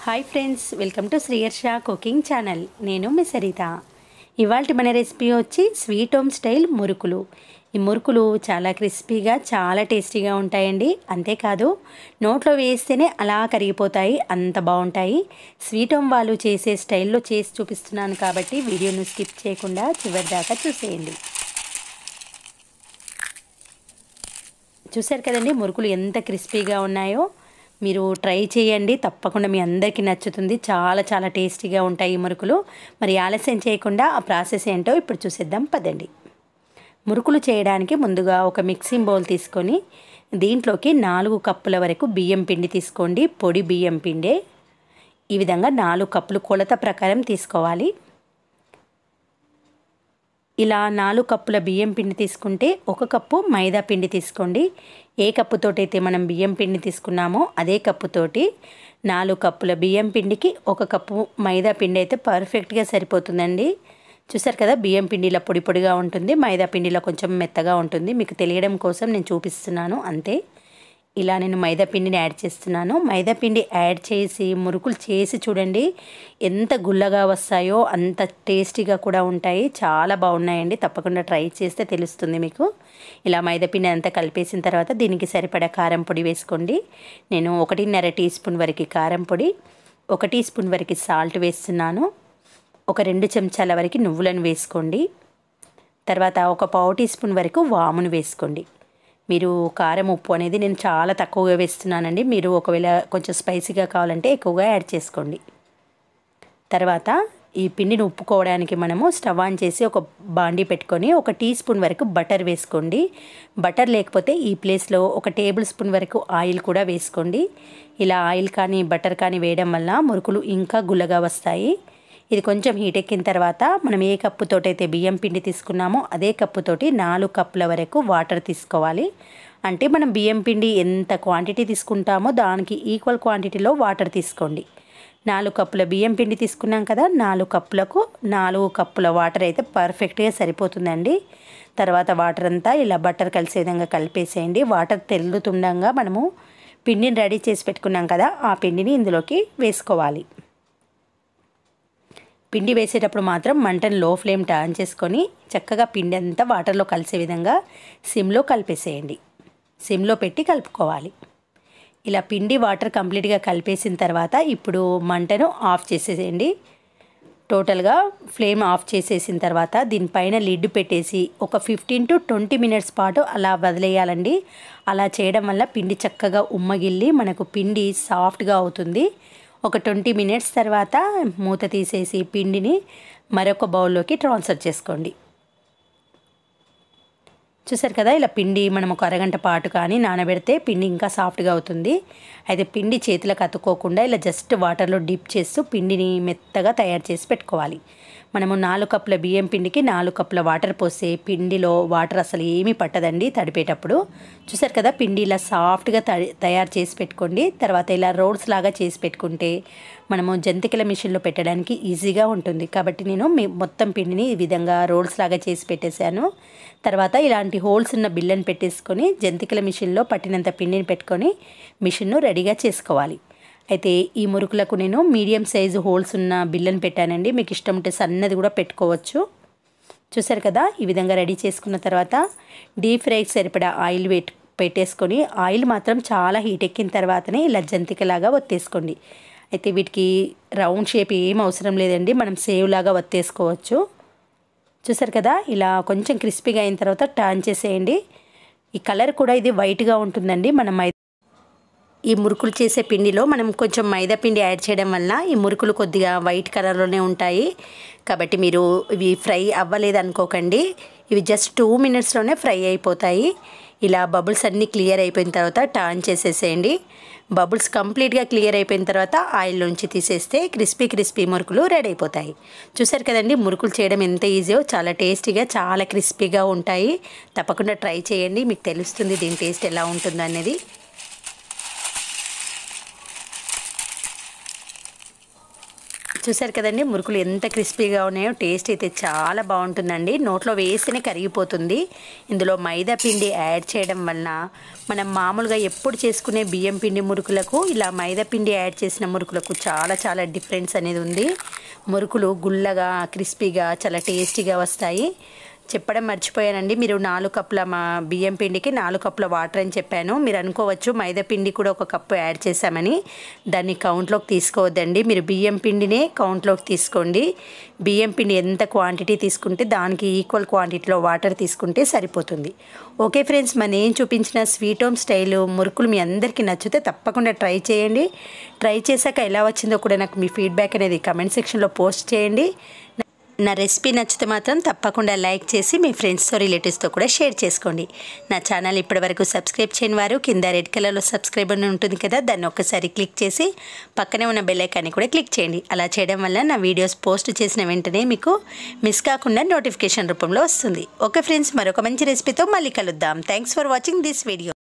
hi friends welcome to Sriyarsha cooking channel నేను మీ సరిత ఇవాళ మన రెసిపీ వచ్చి స్వీట్ హోమ్ స్టైల్ మురుకులు ఈ మురుకులు చాలా క్రిస్పీగా చాలా టేస్టీగా ఉంటాయండి అంతేకాదు నోట్లో వేస్తేనే అలా కరిగిపోతాయి అంత బాగుంటాయి స్వీట్ హోమ్ వాళ్ళు చేసే స్టైల్లో చేసి చూపిస్తున్నాను కాబట్టి వీడియోను స్కిప్ చేయకుండా చివరి దాకా చూసేయండి చూశారు కదండి మురుకులు ఎంత క్రిస్పీగా ఉన్నాయో మీరు ట్రై చేయండి తప్పకుండా మీ అందరికీ నచ్చుతుంది చాలా చాలా టేస్టీగా ఉంటాయి ఈ మురుకులు మరి ఆలస్యం చేయకుండా ఆ ప్రాసెస్ ఏంటో ఇప్పుడు చూసేద్దాం పదండి మురుకులు చేయడానికి ముందుగా ఒక మిక్సింగ్ బౌల్ తీసుకొని దీంట్లోకి నాలుగు కప్పుల వరకు బియ్యం పిండి తీసుకోండి పొడి బియ్యం పిండే ఈ విధంగా నాలుగు కప్పులు కొలత ప్రకారం తీసుకోవాలి ఇలా నాలుగు కప్పుల బియ్యం పిండి తీసుకుంటే ఒక కప్పు మైదా పిండి తీసుకోండి ఏ కప్పుతోటైతే మనం బియ్యం పిండి తీసుకున్నామో అదే కప్పుతోటి నాలుగు కప్పుల బియ్యం పిండికి ఒక కప్పు మైదా పిండి అయితే పర్ఫెక్ట్గా సరిపోతుందండి చూసారు కదా బియ్యం పిండిలో పొడి పొడిగా ఉంటుంది మైదా పిండిలో కొంచెం మెత్తగా ఉంటుంది మీకు తెలియడం కోసం నేను చూపిస్తున్నాను అంతే ఇలా నేను మైదా పిండిని యాడ్ చేస్తున్నాను మైదా పిండి యాడ్ చేసి మురుకులు చేసి చూడండి ఎంత గుల్లగా వస్తాయో అంత టేస్టీగా కూడా ఉంటాయి చాలా బాగున్నాయండి తప్పకుండా ట్రై చేస్తే తెలుస్తుంది మీకు ఇలా మైదా పిండి అంతా కలిపేసిన తర్వాత దీనికి సరిపడా కారం పొడి వేసుకోండి నేను ఒకటిన్నర టీ స్పూన్ వరకు కారం పొడి ఒక టీ స్పూన్ వరకు సాల్ట్ వేస్తున్నాను ఒక రెండు చెంచాల వరకు నువ్వులను వేసుకోండి తర్వాత ఒక పావు టీ స్పూన్ వరకు వామును వేసుకోండి మీరు కారం ఉప్పు అనేది నేను చాలా తక్కువగా వేస్తున్నానండి మీరు ఒకవేళ కొంచెం స్పైసీగా కావాలంటే ఎక్కువగా యాడ్ చేసుకోండి తర్వాత ఈ పిండిని ఉప్పుకోవడానికి మనము స్టవ్ ఆన్ చేసి ఒక బాండి పెట్టుకొని ఒక టీ స్పూన్ వరకు బటర్ వేసుకోండి బటర్ లేకపోతే ఈ ప్లేస్లో ఒక టేబుల్ స్పూన్ వరకు ఆయిల్ కూడా వేసుకోండి ఇలా ఆయిల్ కానీ బటర్ కానీ వేయడం వల్ల మురుకులు ఇంకా గుల్లగా వస్తాయి ఇది కొంచెం హీట్ ఎక్కిన తర్వాత మనం ఏ కప్పుతోటైతే బియ్యం పిండి తీసుకున్నామో అదే కప్పుతోటి నాలుగు కప్పుల వరకు వాటర్ తీసుకోవాలి అంటే మనం బియ్యం పిండి ఎంత క్వాంటిటీ తీసుకుంటామో దానికి ఈక్వల్ క్వాంటిటీలో వాటర్ తీసుకోండి నాలుగు కప్పుల బియ్యం పిండి తీసుకున్నాం కదా నాలుగు కప్పులకు నాలుగు కప్పుల వాటర్ అయితే పర్ఫెక్ట్గా సరిపోతుందండి తర్వాత వాటర్ అంతా ఇలా బటర్ కలిసే విధంగా కలిపేసేయండి వాటర్ తెల్లుతుండగా మనము పిండిని రెడీ చేసి పెట్టుకున్నాం కదా ఆ పిండిని ఇందులోకి వేసుకోవాలి పిండి వేసేటప్పుడు మాత్రం మంటను లో ఫ్లేమ్ టర్న్ చేసుకొని చక్కగా పిండి అంతా వాటర్లో కలిసే విధంగా సిమ్లో కలిపేసేయండి సిమ్లో పెట్టి కలుపుకోవాలి ఇలా పిండి వాటర్ కంప్లీట్గా కలిపేసిన తర్వాత ఇప్పుడు మంటను ఆఫ్ చేసేసేయండి టోటల్గా ఫ్లేమ్ ఆఫ్ చేసేసిన తర్వాత దీనిపైన లిడ్ పెట్టేసి ఒక ఫిఫ్టీన్ టు ట్వంటీ మినిట్స్ పాటు అలా వదిలేయాలండి అలా చేయడం వల్ల పిండి చక్కగా ఉమ్మగిల్లి మనకు పిండి సాఫ్ట్గా అవుతుంది ఒక ట్వంటీ మినిట్స్ తర్వాత మూత తీసేసి పిండిని మరొక బౌల్లోకి ట్రాన్స్ఫర్ చేసుకోండి చూసారు కదా ఇలా పిండి మనం ఒక అరగంట పాటు కానీ నానబెడితే పిండి ఇంకా సాఫ్ట్గా అవుతుంది అయితే పిండి చేతులకు అతుక్కోకుండా ఇలా జస్ట్ వాటర్లో డిప్ చేస్తూ పిండిని మెత్తగా తయారు చేసి పెట్టుకోవాలి మనము నాలుగు కప్పుల బియ్యం పిండికి నాలుగు కప్పుల వాటర్ పోస్తే పిండిలో వాటర్ అసలు ఏమీ పట్టదండి తడిపేటప్పుడు చూసారు కదా పిండి ఇలా సాఫ్ట్గా తయారు చేసి పెట్టుకోండి తర్వాత ఇలా రోడ్స్ లాగా చేసి పెట్టుకుంటే మనము జంతికల మిషన్లో పెట్టడానికి ఈజీగా ఉంటుంది కాబట్టి నేను మొత్తం పిండిని ఈ విధంగా రోల్స్ లాగా చేసి పెట్టేశాను తర్వాత ఇలాంటి హోల్స్ ఉన్న బిల్లని పెట్టేసుకొని జంతికల మిషన్లో పట్టినంత పిండిని పెట్టుకొని మిషన్ను రెడీగా చేసుకోవాలి అయితే ఈ మురుకులకు నేను మీడియం సైజు హోల్స్ ఉన్న బిల్లని పెట్టానండి మీకు ఇష్టం ఉంటే సన్నది కూడా పెట్టుకోవచ్చు చూసారు కదా ఈ విధంగా రెడీ చేసుకున్న తర్వాత డీప్ ఫ్రైకి సరిపడా ఆయిల్ పెట్ పెట్టేసుకొని ఆయిల్ మాత్రం చాలా హీట్ ఎక్కిన తర్వాతనే ఇలా జంతికలాగా ఒత్తేసుకోండి అయితే వీటికి రౌండ్ షేప్ ఏం అవసరం లేదండి మనం సేవ్ లాగా ఒత్తేసుకోవచ్చు చూసారు కదా ఇలా కొంచెం క్రిస్పీగా అయిన తర్వాత టర్న్ చేసేయండి ఈ కలర్ కూడా ఇది వైట్గా ఉంటుందండి మనం ఈ మురుకులు చేసే పిండిలో మనం కొంచెం మైదా పిండి యాడ్ చేయడం వల్ల ఈ మురుకులు కొద్దిగా వైట్ కలర్లోనే ఉంటాయి కాబట్టి మీరు ఇవి ఫ్రై అవ్వలేదు అనుకోకండి ఇవి జస్ట్ టూ మినిట్స్లోనే ఫ్రై అయిపోతాయి ఇలా బబుల్స్ అన్నీ క్లియర్ అయిపోయిన తర్వాత టర్న్ చేసేసేయండి బబుల్స్ కంప్లీట్గా క్లియర్ అయిపోయిన తర్వాత ఆయిల్ నుంచి తీసేస్తే క్రిస్పీ క్రిస్పీ మురుకులు రెడీ అయిపోతాయి చూసారు కదండి మురుకులు చేయడం ఎంత ఈజీయో చాలా టేస్టీగా చాలా క్రిస్పీగా ఉంటాయి తప్పకుండా ట్రై చేయండి మీకు తెలుస్తుంది దీని టేస్ట్ ఎలా ఉంటుందో అనేది చూసారు కదండి మురుకులు ఎంత క్రిస్పీగా ఉన్నాయో టేస్ట్ అయితే చాలా బాగుంటుందండి నోట్లో వేస్తేనే కరిగిపోతుంది ఇందులో మైదా పిండి యాడ్ చేయడం వలన మనం మామూలుగా ఎప్పుడు చేసుకునే బియ్యం పిండి మురుకులకు ఇలా మైదా పిండి యాడ్ చేసిన మురుకులకు చాలా చాలా డిఫరెన్స్ అనేది ఉంది మురుకులు గుల్లగా క్రిస్పీగా చాలా టేస్టీగా వస్తాయి చెప్పడం మర్చిపోయానండి మీరు నాలుగు కప్పుల మా బియ్యం పిండికి నాలుగు కప్పుల వాటర్ అని చెప్పాను మీరు అనుకోవచ్చు మైదా పిండి కూడా ఒక కప్పు యాడ్ చేశామని దాన్ని కౌంట్లోకి తీసుకోవద్దండి మీరు బియ్యం పిండినే కౌంట్లోకి తీసుకోండి బియ్యం పిండి ఎంత క్వాంటిటీ తీసుకుంటే దానికి ఈక్వల్ క్వాంటిటీలో వాటర్ తీసుకుంటే సరిపోతుంది ఓకే ఫ్రెండ్స్ మన నేను చూపించిన స్వీట్ హోమ్ స్టైల్ మురుకులు మీ అందరికీ నచ్చితే తప్పకుండా ట్రై చేయండి ట్రై చేశాక ఎలా వచ్చిందో కూడా నాకు మీ ఫీడ్బ్యాక్ అనేది కమెంట్ సెక్షన్లో పోస్ట్ చేయండి నా రెసిపీ నచ్చితే మాత్రం తప్పకుండా లైక్ చేసి మీ ఫ్రెండ్స్తో రిలేటివ్స్తో కూడా షేర్ చేసుకోండి నా ఛానల్ ఇప్పటివరకు సబ్స్క్రైబ్ చేయని వారు కింద రెడ్ కలర్లో సబ్స్క్రైబ్ అని ఉంటుంది కదా దాన్ని ఒక్కసారి క్లిక్ చేసి పక్కనే ఉన్న బెల్ ఐకాన్ని కూడా క్లిక్ చేయండి అలా చేయడం వల్ల నా వీడియోస్ పోస్ట్ చేసిన వెంటనే మీకు మిస్ కాకుండా నోటిఫికేషన్ రూపంలో వస్తుంది ఓకే ఫ్రెండ్స్ మరొక మంచి రెసిపీతో మళ్ళీ కలుద్దాం thanks for watching this video